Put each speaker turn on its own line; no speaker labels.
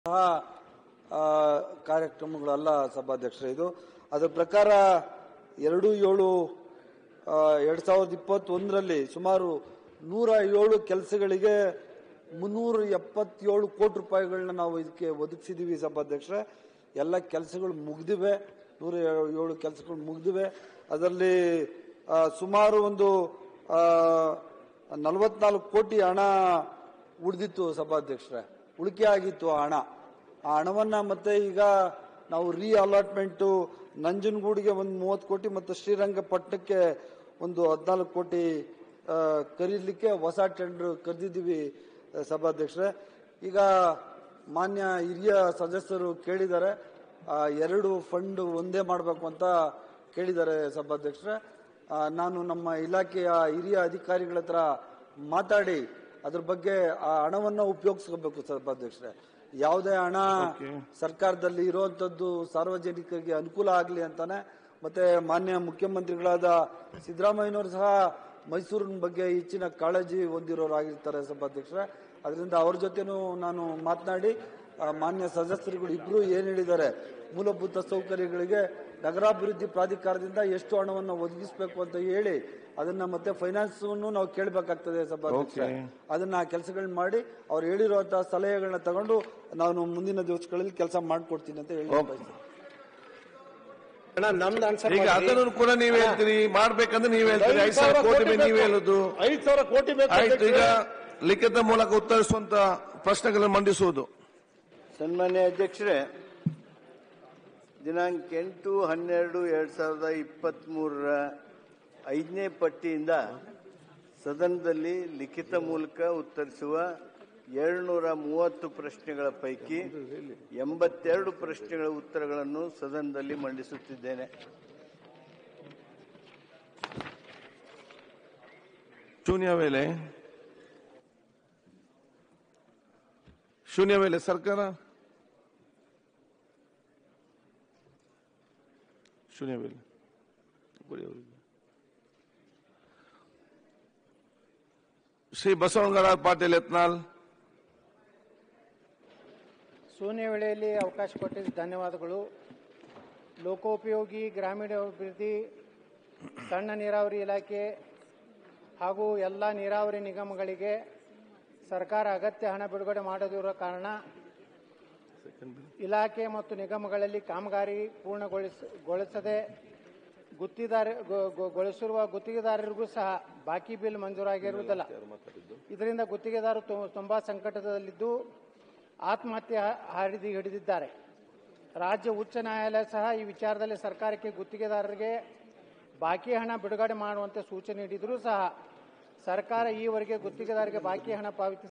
ಆ, ಕಾರ್ಯಕ್ರಮಗಳಲ್ಲ ಸಭಾಧ್ಯಕ್ಷರೇ ಇದು ಅದರ ಪ್ರಕಾರ ಎರಡು ಏಳು ಆ, ಎರಡ್ ಸಾವಿರದ ಇಪ್ಪತ್ತೊಂದರಲ್ಲಿ ಸುಮಾರು ನೂರ ಏಳು ಕೆಲಸಗಳಿಗೆ ಮುನ್ನೂರ ಎಪ್ಪತ್ತೇಳು ಕೋಟಿ ರೂಪಾಯಿಗಳನ್ನ ನಾವು ಇದಕ್ಕೆ ಒದಗಿಸಿದೀವಿ ಸಭಾಧ್ಯಕ್ಷರೇ ಎಲ್ಲ ಕೆಲಸಗಳು ಮುಗ್ದಿವೆ ನೂರ ಏಳು ಕೆಲಸಗಳು ಮುಗ್ದಿವೆ ಅದರಲ್ಲಿ ಆ, ಸುಮಾರು ಒಂದು ನಲವತ್ನಾಲ್ಕು ಕೋಟಿ ಹಣ ಉಳಿದಿತ್ತು ಸಭಾಧ್ಯಕ್ಷರೇ ಉಳಿಕೆ ಆಗಿತ್ತು ಆ ಹಣ ಆ ಹಣವನ್ನ ಮತ್ತೆ ಈಗ ನಾವು ರೀ ಅಲಾಟ್ಮೆಂಟು ನಂಜನಗೂಡಿಗೆ ಒಂದು ಮೂವತ್ತು ಕೋಟಿ ಮತ್ತು ಶ್ರೀರಂಗಪಟ್ಟಣಕ್ಕೆ ಒಂದು ಹದಿನಾಲ್ಕು ಕೋಟಿ ಆ, ಖರೀದಲಿಕ್ಕೆ ಹೊಸ ಟೆಂಡರ್ ಕರೆದಿದ್ದೀವಿ ಆ, ಸಭಾಧ್ಯಕ್ಷರೇ ಈಗ ಮಾನ್ಯ ಹಿರಿಯ ಸದಸ್ಯರು ಕೇಳಿದ್ದಾರೆ ಆ, ಎರಡು ಫಂಡ್ ಒಂದೇ ಮಾಡಬೇಕು ಅಂತ ಕೇಳಿದ್ದಾರೆ ಸಭಾಧ್ಯಕ್ಷರೇ ಆ, ನಾನು ನಮ್ಮ ಇಲಾಖೆಯ ಹಿರಿಯ ಅಧಿಕಾರಿಗಳ ಹತ್ರ ಮಾತಾಡಿ ಅದ್ರ ಬಗ್ಗೆ ಆ ಹಣವನ್ನ ಉಪಯೋಗಿಸ್ಕೋಬೇಕು ಸಭಾಧ್ಯಕ್ಷರೇ ಯಾವುದೇ ಹಣ ಸರ್ಕಾರದಲ್ಲಿ ಇರುವಂತದ್ದು ಸಾರ್ವಜನಿಕರಿಗೆ ಅನುಕೂಲ ಆಗಲಿ ಅಂತಾನೆ ಮತ್ತೆ ಮಾನ್ಯ ಮುಖ್ಯಮಂತ್ರಿಗಳಾದ ಸಿದ್ದರಾಮಯ್ಯನವರು ಸಹ ಮೈಸೂರಿನ ಬಗ್ಗೆ ಹೆಚ್ಚಿನ ಕಾಳಜಿ ಹೊಂದಿರೋರಾಗಿರ್ತಾರೆ ಸಭಾಧ್ಯಕ್ಷರೇ ಅದರಿಂದ ಅವ್ರ ಜೊತೆನೂ ನಾನು ಮಾತನಾಡಿ ಆ, ಮಾನ್ಯ ಸದಸ್ಯರುಗಳು ಇಬ್ರು ಏನ್ ಹೇಳಿದ್ದಾರೆ ಮೂಲಭೂತ ಸೌಕರ್ಯಗಳಿಗೆ ನಗರಾಭಿವೃದ್ಧಿ ಪ್ರಾಧಿಕಾರದಿಂದ ಎಷ್ಟು ಹಣವನ್ನು ಒದಗಿಸಬೇಕು ಅಂತ ಹೇಳಿ ಅದನ್ನ ಮತ್ತೆ ಫೈನಾನ್ಸ್ ನಾವು ಕೇಳಬೇಕಾಗ್ತದೆ ಸಭಾಧ್ಯಕ್ಷರೇ ಅದನ್ನ ಕೆಲಸಗಳನ್ನ ಮಾಡಿ ಅವ್ರು ಹೇಳಿರುವಂತಹ ಸಲಹೆಗಳನ್ನ ತಗೊಂಡು ನಾನು ಮುಂದಿನ ದಿವಸಗಳಲ್ಲಿ ಕೆಲಸ ಮಾಡ್ಕೊಡ್ತೀನಿ ಅಂತ ಹೇಳಿ ಬಯಸ್ತೀನಿ.
ಅಣ್ಣ ನಮ್ದು ಆನ್ಸರ್
ಈಗ ಅದನ್ನು ಕೂಡ ನೀವ್ ಹೇಳ್ತೀರಿ ಮಾಡ್ಬೇಕಂದ್ರೆ ನೀವ್ ಹೇಳ್ತೀರಿ ಐದು ಸಾವಿರ ಕೋಟಿ ಬೇಕು ನೀವ್ ಹೇಳುದು
ಐದು ಸಾವಿರ ಕೋಟಿ ಬೇಕು
ಆಯ್ತು ಈಗ ಲಿಖಿತ ಮೂಲಕ ಉತ್ತರಿಸುವಂತ ಪ್ರಶ್ನೆಗಳನ್ನು ಮಂಡಿಸುವುದು
ಸನ್ಮಾನ್ಯ ಅಧ್ಯಕ್ಷರೇ ದಿನಾಂಕ ಎಂಟು ಹನ್ನೆರಡು ಎರಡು ಸಾವಿರದ ಇಪ್ಪತ್ತ್ಮೂರರ ಐದನೇ ಪಟ್ಟಿಯಿಂದ ಸದನದಲ್ಲಿ ಲಿಖಿತ ಮೂಲಕ ಉತ್ತರಿಸುವ ಏಳ್ನೂರ ಮೂವತ್ತು ಪ್ರಶ್ನೆಗಳ ಪೈಕಿ ಎಂಬತ್ತೆರಡು ಪ್ರಶ್ನೆಗಳ ಉತ್ತರಗಳನ್ನು ಸದನದಲ್ಲಿ ಮಂಡಿಸುತ್ತಿದ್ದೇನೆ
ಶೂನ್ಯ ವೇಳೆ ಶೂನ್ಯ ವೇಳೆ ಸರ್ಕಾರ ಶೂನ್ಯ ವೇಳೆ ಕೊಡಿ ಅವರಿಗೆ. ಶ್ರೀ ಬಸವನಗೌಡ ಪಾಟೀಲ್ ಯತ್ನಾಳ್
ಶೂನ್ಯ ವೇಳೆಯಲ್ಲಿ ಅವಕಾಶ ಕೊಟ್ಟಿದ್ದ ಧನ್ಯವಾದಗಳು ಲೋಕೋಪಯೋಗಿ ಗ್ರಾಮೀಣ ಅಭಿವೃದ್ಧಿ ಸಣ್ಣ ನೀರಾವರಿ ಇಲಾಖೆ ಹಾಗೂ ಎಲ್ಲ ನೀರಾವರಿ ನಿಗಮಗಳಿಗೆ ಸರ್ಕಾರ ಅಗತ್ಯ ಹಣ ಬಿಡುಗಡೆ ಮಾಡದಿರುವ ಕಾರಣ ಇಲಾಖೆ ಮತ್ತು ನಿಗಮಗಳಲ್ಲಿ ಕಾಮಗಾರಿ ಪೂರ್ಣಗೊಳಿಸದೆ ಗುತ್ತಿದಾರ ಗೊ- ಗೊ- ಗೊಳಿಸಿರುವ ಗುತ್ತಿಗೆದಾರರಿಗೂ ಸಹ ಬಾಕಿ ಬಿಲ್ ಮಂಜೂರಾಗಿರುವುದಿಲ್ಲ ಇದರಿಂದ ಗುತ್ತಿಗೆದಾರರು ತು- ತುಂಬಾ ಸಂಕಟದಲ್ಲಿದ್ದು ಆತ್ಮಹತ್ಯೆ ಹ- ಹಾದಿ ಹಿಡಿದಿದ್ದಾರೆ ರಾಜ್ಯ ಉಚ್ಚ ನ್ಯಾಯಾಲಯ ಸಹ ಈ ವಿಚಾರದಲ್ಲಿ ಸರ್ಕಾರಕ್ಕೆ ಗುತ್ತಿಗೆದಾರರಿಗೆ ಬಾಕಿ ಹಣ ಬಿಡುಗಡೆ ಮಾಡುವಂತೆ ಸೂಚನೆ ನೀಡಿದರೂ ಸಹ ಸರ್ಕಾರ ಈವರೆಗೆ ಗುತ್ತಿಗೆದಾರರಿಗೆ ಬಾಕಿ ಹಣ ಪಾವತಿ